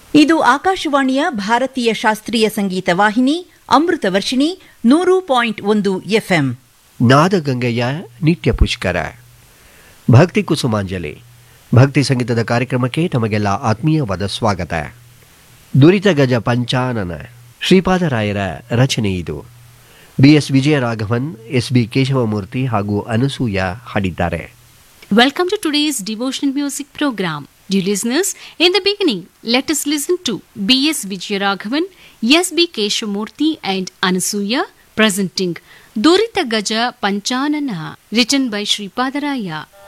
ಇದು ಆಕಾಶವಾಣಿಯ ಭಾರತೀಯ ಶಾಸ್ತ್ರೀಯ ಸಂಗೀತ ವಾಹಿನಿ ಅಮೃತ ವರ್ಷಿಣಿ ನೂರು ಪಾಯಿಂಟ್ ಒಂದು ಎಫ್ಎಂ ನಾದಗಂಗೆಯ ನಿತ್ಯ ಪುಷ್ಕರ ಭಕ್ತಿ ಕುಸುಮಾಂಜಲಿ ಭಕ್ತಿ ಸಂಗೀತದ ಕಾರ್ಯಕ್ರಮಕ್ಕೆ ತಮಗೆಲ್ಲ ಆತ್ಮೀಯವಾದ ಸ್ವಾಗತ ದುರಿತ ಗಜ ಪಂಚಾನನ ಶ್ರೀಪಾದರಾಯರ ರಚನೆ ಇದು B S Vijayaraghavan S B Keshavamurthy ಹಾಗೂ ಅನಸೂಯ ಹಾಡಿದ್ದಾರೆ Welcome to today's devotional music program. Dear listeners, in the beginning, let us listen to B.S. Vijayaraghavan, S.B. Keshamurthy and Anasuya presenting Durita Gaja Panchanana, written by Sri Padaraya.